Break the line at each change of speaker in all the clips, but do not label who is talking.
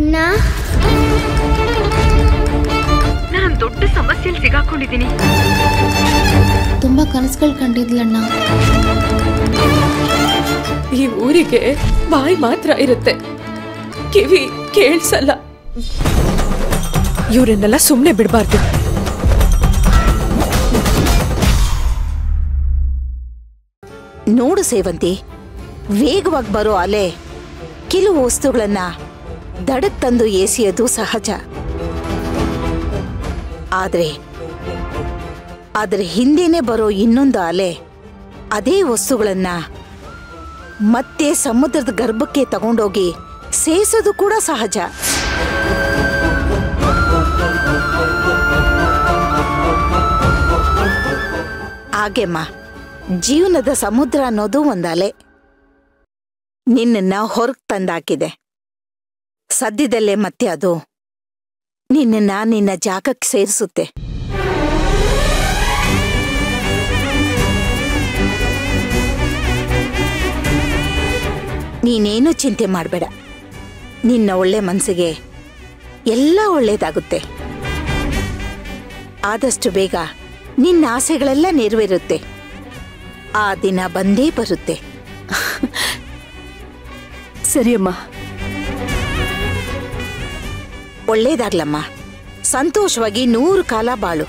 ಅಣ್ಣ
ನಾನು ದೊಡ್ಡ ಸಮಸ್ಯೆಯಲ್ಲಿ ಸಿಗಾಕೊಂಡಿದ್ದೀನಿ
ತುಂಬಾ ಕನಸುಗಳು ಕಂಡಿದ್ಲಣ್ಣ
ಈ ಊರಿಗೆ ಬಾಯಿ ಮಾತ್ರ ಇರುತ್ತೆ ಕಿವಿ ಕೇಳ್ಸಲ್ಲ ಇವರನ್ನೆಲ್ಲ ಸುಮ್ಮನೆ ಬಿಡಬಾರ್ದು
ನೋಡು ಸೇವಂತಿ ವೇಗವಾಗಿ ಬರೋ ಅಲೆ ಕೆಲವು ವಸ್ತುಗಳನ್ನ ದಡಕ್ ತಂದು ಎಸೆಯೋದು ಸಹಜ ಆದ್ರೆ ಆದ್ರೆ ಹಿಂದೆನೆ ಬರೋ ಇನ್ನೊಂದು ಅಲೆ ಅದೇ ವಸ್ತುಗಳನ್ನ ಮತ್ತೆ ಸಮುದ್ರದ ಗರ್ಭಕ್ಕೆ ತಗೊಂಡೋಗಿ ಸೇರಿಸೋದು ಕೂಡ ಸಹಜ ಹಾಗೆಮ್ಮ ಜೀವನದ ಸಮುದ್ರ ಅನ್ನೋದು ಒಂದು ಅಲೆ ನಿನ್ನನ್ನ ಹೊರಗ್ ತಂದಾಕಿದೆ ಸದ್ಯದಲ್ಲೇ ಮತ್ತೆ ಅದು ನಿನ್ನನ್ನ ನಿನ್ನ ಜಾಗಕ್ಕೆ ಸೇರಿಸುತ್ತೆ ನೀನೇನು ಚಿಂತೆ ಮಾಡಬೇಡ ನಿನ್ನ ಒಳ್ಳೆ ಮನಸ್ಸಿಗೆ ಎಲ್ಲ ಒಳ್ಳೇದಾಗುತ್ತೆ ಆದಷ್ಟು ಬೇಗ ನಿನ್ನ ಆಸೆಗಳೆಲ್ಲ ನೆರವೇರುತ್ತೆ ಆ ದಿನ ಬಂದೇ ಬರುತ್ತೆ
ಸರಿಯಮ್ಮ
ಒಳ್ಳೇದಾಗ್ಲಮ್ಮ ಸಂತೋಷವಾಗಿ ನೂರು ಕಾಲ ಬಾಳು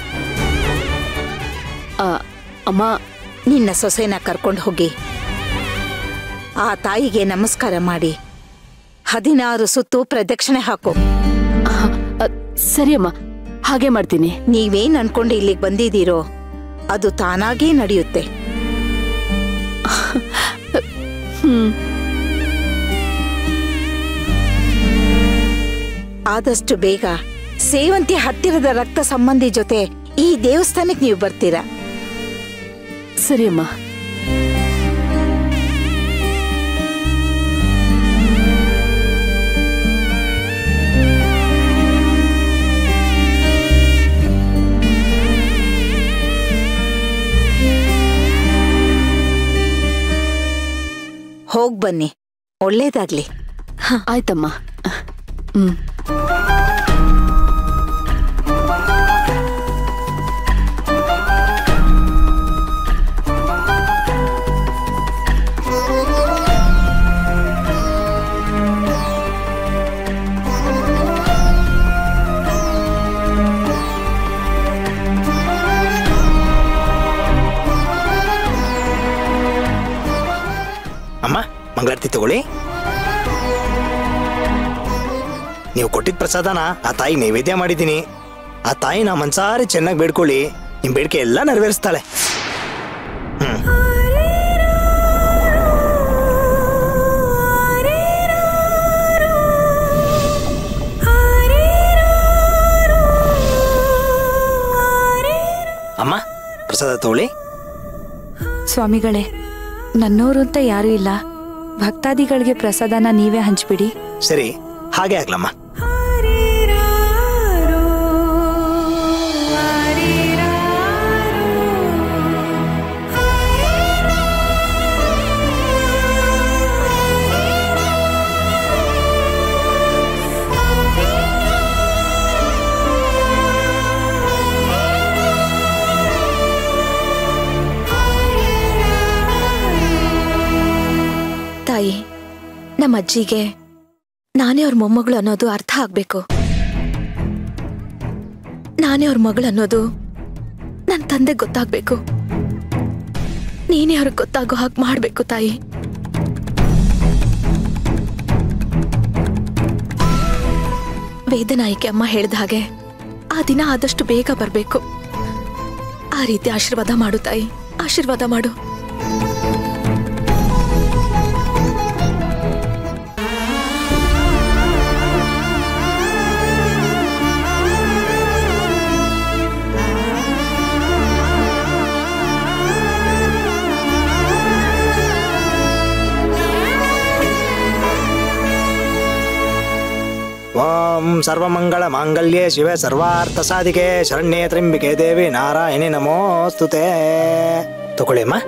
ಆ, ಅಮ್ಮ
ನಿನ್ನ ಸೊಸೆನ ಕರ್ಕೊಂಡು ಹೋಗಿ ಆ ತಾಯಿಗೆ ನಮಸ್ಕಾರ ಮಾಡಿ ಹದಿನಾರು ಸುತ್ತು ಪ್ರದಕ್ಷಿಣೆ ಹಾಕು
ಆ, ಆ, ಸರಿಯಮ್ಮ ಹಾಗೆ ಮಾಡ್ತೀನಿ
ನೀವೇನ್ ಅನ್ಕೊಂಡು ಇಲ್ಲಿಗೆ ಬಂದಿದ್ದೀರೋ ಅದು ತಾನಾಗೇ ನಡೆಯುತ್ತೆ
ಹ್ಮ್
ಆದಷ್ಟು ಬೇಗ ಸೇವಂತಿ ಹತ್ತಿರದ ರಕ್ತ ಸಂಬಂಧಿ ಜೊತೆ ಈ ದೇವಸ್ಥಾನಕ್ಕೆ ನೀವು ಬರ್ತೀರಾ
ಸರಿಯಮ್ಮ
ಹೋಗ್ ಬನ್ನಿ ಒಳ್ಳೇದಾಗ್ಲಿ
ಆಯ್ತಮ್ಮ ಹ್ಮ್
ಅಮ್ಮ ಮಂಗಳಾರತಿ ತಗೊಳ್ಳಿ ನೀವು ಕೊಟ್ಟಿದ್ದ ಪ್ರಸಾದನ ಆ ತಾಯಿ ನೈವೇದ್ಯ ಮಾಡಿದ್ದೀನಿ ಆ ತಾಯಿ ನಾ ಮನ್ಸಾರಿ ಚೆನ್ನಾಗಿ ಬೇಡ್ಕೊಳ್ಳಿ ನಿಮ್ ಬೇಡಿಕೆ ಎಲ್ಲ ನೆರವೇರಿಸ್ತಾಳೆ ಹ್ಮ್ ಅಮ್ಮ ಪ್ರಸಾದ ತಗೊಳ್ಳಿ
ಸ್ವಾಮಿಗಳೇ ನನ್ನೋರು ಅಂತ ಯಾರೂ ಇಲ್ಲ ಭಕ್ತಾದಿಗಳಿಗೆ ಪ್ರಸಾದನ ನೀವೇ ಹಂಚ್ಬಿಡಿ
ಸರಿ ಹಾಗೆ ಆಗ್ಲಮ್ಮ
ತಾಯಿ ನಮ್ಮ ಅಜ್ಜಿಗೆ ನಾನೇ ಅವ್ರ ಮೊಮ್ಮಗಳು ಅನ್ನೋದು ಅರ್ಥ ಆಗ್ಬೇಕು ನಾನೇ ಅವ್ರ ಮಗಳು ಅನ್ನೋದು ನನ್ನ ತಂದೆ ಗೊತ್ತಾಗ್ಬೇಕು ನೀನೇ ಅವ್ರಿಗೆ ಗೊತ್ತಾಗೋ ಹಾಗೆ ಮಾಡ್ಬೇಕು ತಾಯಿ ವೇದನಾಯಿಕೆ ಅಮ್ಮ ಹೇಳ್ದ ಹಾಗೆ ಆ ದಿನ ಆದಷ್ಟು ಬೇಗ ಬರಬೇಕು ಆ ರೀತಿ ಆಶೀರ್ವಾದ ಮಾಡು ತಾಯಿ ಆಶೀರ್ವಾದ ಮಾಡು
ಓಂ ಸರ್ವಮಂಗಳ ಮಾಂಗಲ್ಯೆ ಶಿವೆ ಸರ್ವಾರ್ಥ ಸಾಧಿಕೆ ಶರಣ್ಯೇ ತ್ರಂಬಿಕೆ ದೇವಿ ನಾರಾಯಣಿ ನಮೋಸ್ತುತೆ ತಗೊಳ್ಳಿ ಅಮ್ಮ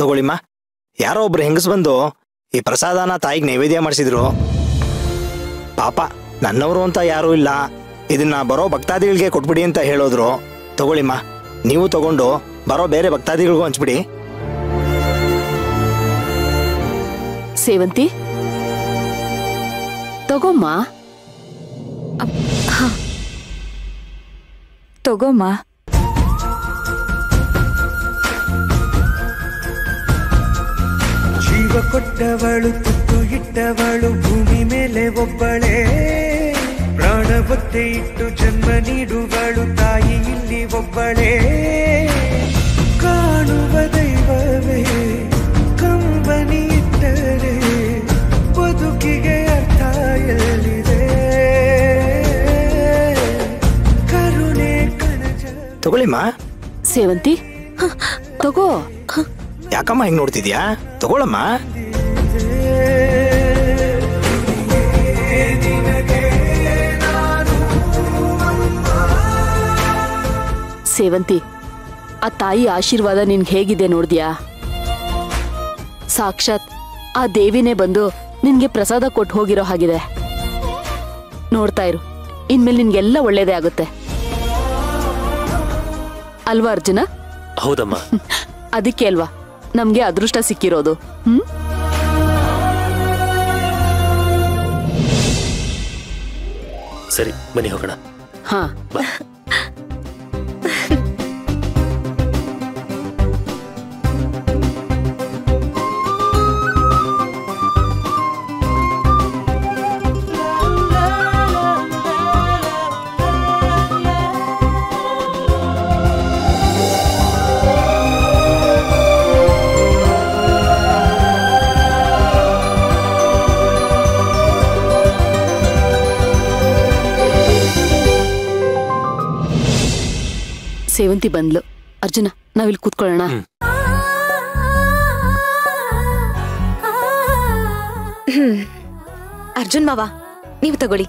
ತಗೊಳ್ಳಿಮ್ಮ ಯಾರೋ ಒಬ್ರು ಹೆಂಗಸ್ ಬಂದು ಈ ಪ್ರಸಾದನ ತಾಯಿಗೆ ನೈವೇದ್ಯ ಮಾಡಿಸಿದ್ರು ಪಾಪ ನನ್ನವರು ಅಂತ ಯಾರೂ ಇಲ್ಲ ಇದನ್ನ ಬರೋ ಭಕ್ತಾದಿಗಳಿಗೆ ಕೊಟ್ಬಿಡಿ ಅಂತ ಹೇಳೋದ್ರು ತಗೊಳ್ಳಿಮ್ಮ ನೀವು ತಗೊಂಡು ಬರೋ ಬೇರೆ ಭಕ್ತಾದಿಗಳಿಗೂ ಹಂಚ್ಬಿಡಿ
ಸೇವಂತಿ ತಗೊಮ್ಮ
ತಗೋಮ್ಮ
ಜೀವ ಕೊಟ್ಟವಳು ತುತ್ತು ಇಟ್ಟವಳು ಭೂಮಿ ಮೇಲೆ ಒಬ್ಬಳೇ ಪ್ರಾಣ ಒತ್ತೆ ಇಟ್ಟು ಜನ್ಮ ನೀಡುವಳು ತಾಯಿ ಇಲ್ಲಿ ಒಬ್ಬಳೇ ಕಾಣುವ ದೈವವೇ ಕಂಬನಿ ಇಟ್ಟರೆ ಬದುಕಿಗೆ ಅರ್ಥ ಎಲ್ಲಿದೆ ಕರುಣೆ ಕಣಜ
ತಗೊಳ್ಳಿಮ್ಮ
ಸೇವಂತಿ ತಗೋ
ಯಾಕಮ್ಮ ಹೆಂಗ್ ನೋಡ್ತಿದ್ಯಾ ತಗೊಳಮ್ಮ
ಸೇವಂತಿ ಆ ತಾಯಿ ಆಶೀರ್ವಾದ ನಿನ್ಗೆ ಹೇಗಿದೆ ನೋಡ್ದ್ಯಾ ಸಾಕ್ಷಾತ್ ಆ ದೇವಿನೇ ಬಂದು ನಿನ್ಗೆ ಪ್ರಸಾದ ಕೊಟ್ಟು ಹೋಗಿರೋ ಹಾಗಿದೆ ನೋಡ್ತಾ ಇರು ಇನ್ಮೇಲೆ ನಿನ್ಗೆಲ್ಲ ಒಳ್ಳೇದೇ ಆಗುತ್ತೆ ಅಲ್ವಾ ಅರ್ಜುನ
ಹೌದಮ್ಮ
ಅದಕ್ಕೆ ಅಲ್ವಾ ನಮ್ಗೆ ಅದೃಷ್ಟ ಸಿಕ್ಕಿರೋದು ಹ್ಮ್
ಸರಿ ಬನ್ನಿ ಹೋಗೋಣ
ಹಾ
ಬಾ
ಸೇವಂತಿ ಬಂದ್ಲು ಅರ್ಜುನ ನಾವಿಲ್ಲಿ ಕೂತ್ಕೊಳ್ಳೋಣ
ಅರ್ಜುನ್ ಮಾವ ನೀವು ತಗೊಳ್ಳಿ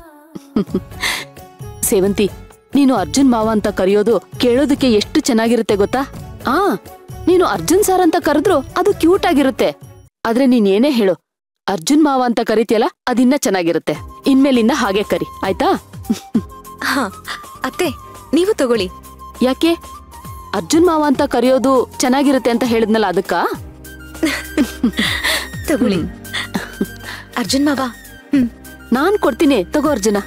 ಸೇವಂತಿ ನೀನು ಅರ್ಜುನ್ ಮಾವ ಅಂತ ಕರೆಯೋದು ಕೇಳೋದಕ್ಕೆ ಎಷ್ಟು ಚೆನ್ನಾಗಿರುತ್ತೆ ಗೊತ್ತಾ ಆ ನೀನು ಅರ್ಜುನ್ ಸರ್ ಅಂತ ಕರೆದ್ರು ಅದು ಕ್ಯೂಟ್ ಆಗಿರುತ್ತೆ ಆದ್ರೆ ನೀನ್ ಏನೇ ಹೇಳು ಅರ್ಜುನ್ ಮಾವ ಅಂತ ಕರಿತೀಯಲ್ಲ ಅದಿನ್ನ ಚೆನ್ನಾಗಿರುತ್ತೆ ಇನ್ಮೇಲಿಂದ ಹಾಗೆ ಕರಿ ಆಯ್ತಾ
ಹಾ ಅತ್ತೆ ನೀವು ತಗೊಳ್ಳಿ
ಯಾಕೆ ಅರ್ಜುನ್ ಮಾವ ಅಂತ ಕರೆಯೋದು ಚೆನ್ನಾಗಿರುತ್ತೆ ಅಂತ ಹೇಳಿದ್ನಲ್ಲ ಅದಕ್ಕ
ತಗೊಳ್ಳಿ ಅರ್ಜುನ್ ಮಾವ ಹ್ಮ್
ನಾನ್ ಕೊಡ್ತೀನಿ ತಗೋ ಅರ್ಜುನ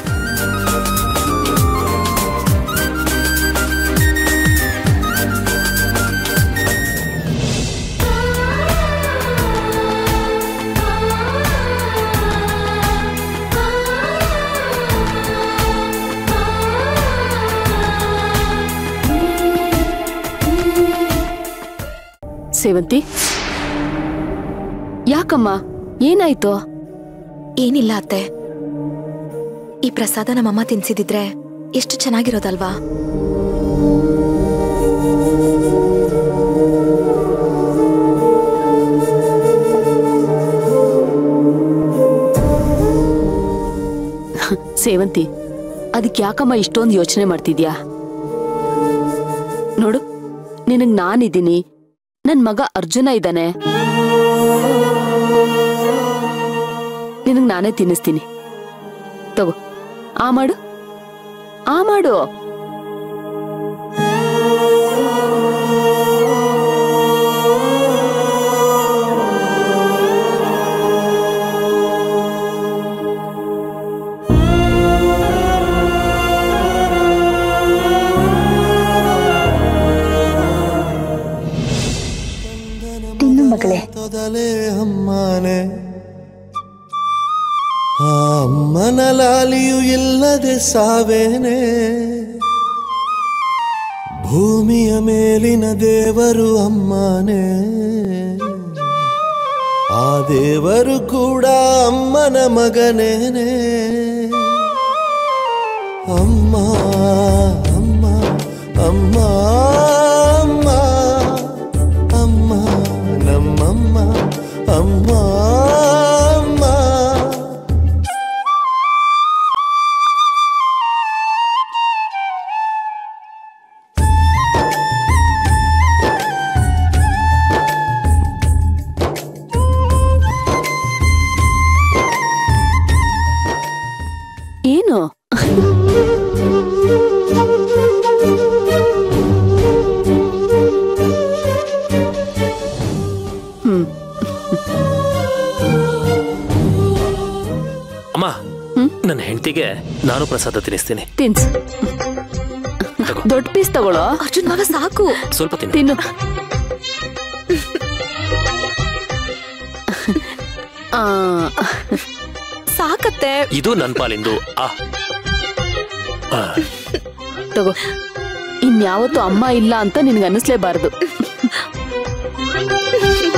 ಸೇವಂತಿ ಯಾಕಮ್ಮ ಏನಾಯ್ತು
ಏನಿಲ್ಲ ಅತ್ತೆ ಈ ಪ್ರಸಾದ ನಮ್ಮಮ್ಮ ತಿನ್ಸಿದಿದ್ರೆ ಎಷ್ಟು ಚೆನ್ನಾಗಿರೋದಲ್ವಾ
ಸೇವಂತಿ ಅದಕ್ಕೆ ಯಾಕಮ್ಮ ಇಷ್ಟೊಂದು ಯೋಚನೆ ಮಾಡ್ತಿದ್ಯಾ ನೋಡು ನಿನಗ್ ನಾನಿದ್ದೀನಿ ನನ್ ಮಗ ಅರ್ಜುನ ಇದ್ದಾನೆ ನಿನಗ್ ನಾನೇ ತಿನ್ನಿಸ್ತೀನಿ ತಗೋ ಆ ಮಾಡು ಆ ಮಾಡು
ತಿನ್ನು ಮಗಳೇ
ತೊದಲೇ ಅಮ್ಮನೆ ಆ ಅಮ್ಮನ ಲಾಲಿಯು ಇಲ್ಲದೆ ಸಾವೇನೆ ಭೂಮಿಯ ಮೇಲಿನ ದೇವರು ಅಮ್ಮನೆ ಆ ದೇವರು ಕೂಡ ಅಮ್ಮನ ಮಗನೇನೆ ಅಮ್ಮ ಅಮ್ಮ ಅಮ್ಮ ಅಮ್ಮ ಅಮ್ಮ ನಮ್ಮಮ್ಮ ಅಮ್ಮ ಅಮ್ಮ
ಜೊತೆಗೆ ನಾನು ಪ್ರಸಾದ ತಿನ್ನಿಸ್ತೀನಿ
ತಿನ್ಸ್
ತಗೋ
ದೊಡ್ಡ ಪೀಸ್ ತಗೊಳ್ಳೋ
ಅರ್ಜುನ್ ಮಾವ ಸಾಕು
ಸ್ವಲ್ಪ ತಿನ್ನು
ತಿನ್ನು ಆ,
ಸಾಕತ್ತೆ
ಇದು ನನ್ನ ಪಾಲಿಂದು ಆ ಆ,
ತಗೋ ಇನ್ಯಾವತ್ತೂ ಅಮ್ಮ ಇಲ್ಲ ಅಂತ ನಿನ್ಗೆ ಅನ್ನಿಸ್ಲೇಬಾರ್ದು